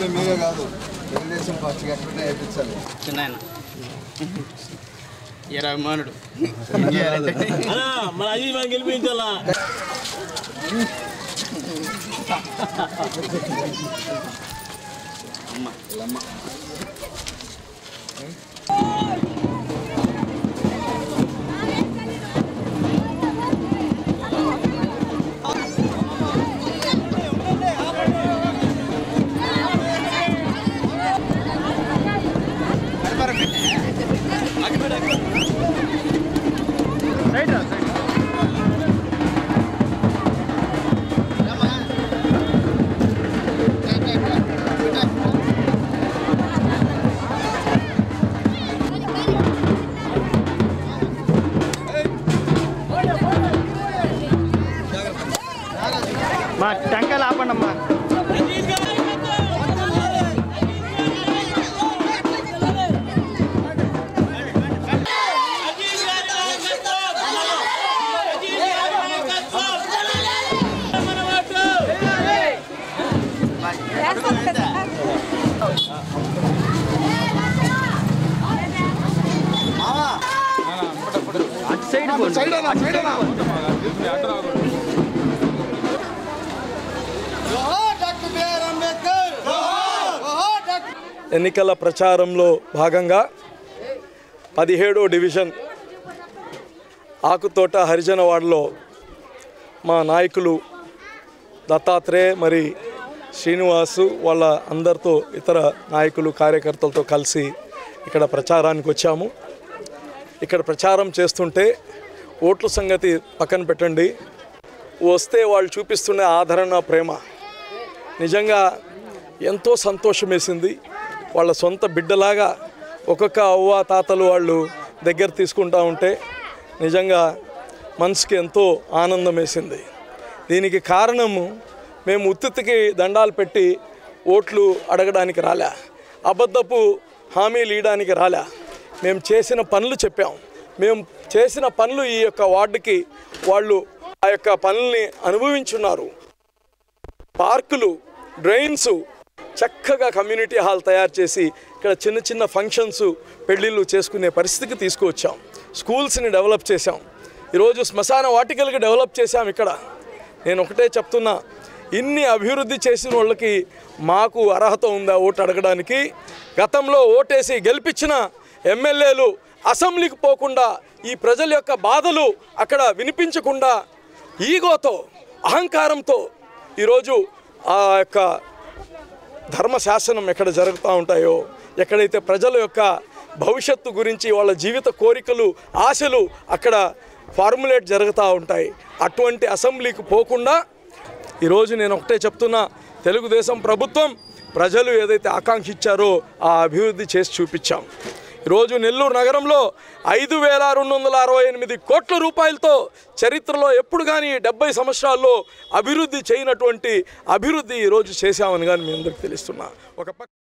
గెలిస్తే మీరే కాదు తెలుగుదేశం పార్టీకి ఎక్కడైనా వేయించాలి చిన్నాయన ఇరవై మానుడు అన్నా మన అజయ్ మనం గెలిపించాలా మా టెంకాయలు ఆపండి అమ్మా అటు సైడ్ పోండి. ఎన్నికల ప్రచారంలో భాగంగా పదిహేడో డివిజన్ ఆకుతోట హరిజనవాడలో మా నాయకులు దత్తాత్రేయ మరి శ్రీనివాసు వాళ్ళ అందరితో ఇతర నాయకులు కార్యకర్తలతో కలిసి ఇక్కడ ప్రచారానికి వచ్చాము ఇక్కడ ప్రచారం చేస్తుంటే ఓట్ల సంగతి పక్కన పెట్టండి వస్తే వాళ్ళు చూపిస్తున్న ఆదరణ ప్రేమ నిజంగా ఎంతో సంతోషం వేసింది వాళ్ళ సొంత బిడ్డలాగా ఒక్కొక్క అవ్వ తాతలు వాళ్ళు దగ్గర తీసుకుంటా ఉంటే నిజంగా మనసుకి ఎంతో ఆనందం వేసింది దీనికి కారణము మేము ఉత్తికి దండాలు పెట్టి ఓట్లు అడగడానికి రాలే అబద్ధపు హామీలు ఇవ్వడానికి రాలే మేము చేసిన పనులు చెప్పాం మేము చేసిన పనులు ఈ యొక్క వార్డుకి వాళ్ళు ఆ యొక్క పనుల్ని అనుభవించున్నారు పార్కులు డ్రైన్స్ చక్కగా కమ్యూనిటీ హాల్ తయారు చేసి ఇక్కడ చిన్న చిన్న ఫంక్షన్స్ పెళ్ళిళ్ళు చేసుకునే పరిస్థితికి తీసుకువచ్చాం స్కూల్స్ని డెవలప్ చేశాం ఈరోజు శ్మశాన వాటికలకి డెవలప్ చేశాం ఇక్కడ నేను ఒకటే చెప్తున్నా ఇన్ని అభివృద్ధి చేసిన వాళ్ళకి మాకు అర్హత ఉందా ఓటు అడగడానికి గతంలో ఓటేసి గెలిపించిన ఎమ్మెల్యేలు అసెంబ్లీకి పోకుండా ఈ ప్రజల యొక్క బాధలు అక్కడ వినిపించకుండా ఈగోతో అహంకారంతో ఈరోజు ఆ యొక్క ధర్మశాసనం ఎక్కడ జరుగుతూ ఉంటాయో ఎక్కడైతే ప్రజల యొక్క భవిష్యత్తు గురించి వాళ్ళ జీవిత కోరికలు ఆశలు అక్కడ ఫార్ములేట్ జరుగుతూ ఉంటాయి అటువంటి అసెంబ్లీకి పోకుండా ఈరోజు నేను ఒకటే చెప్తున్నా తెలుగుదేశం ప్రభుత్వం ప్రజలు ఏదైతే ఆకాంక్షించారో ఆ అభివృద్ధి చేసి చూపించాం ఈరోజు నెల్లూరు నగరంలో ఐదు వేల రెండు వందల అరవై ఎనిమిది కోట్ల రూపాయలతో చరిత్రలో ఎప్పుడు కానీ డెబ్బై సంవత్సరాల్లో అభివృద్ధి చేయనటువంటి అభివృద్ధి ఈరోజు చేశామని కానీ మీ అందరికీ తెలుస్తున్నా ఒక పక్క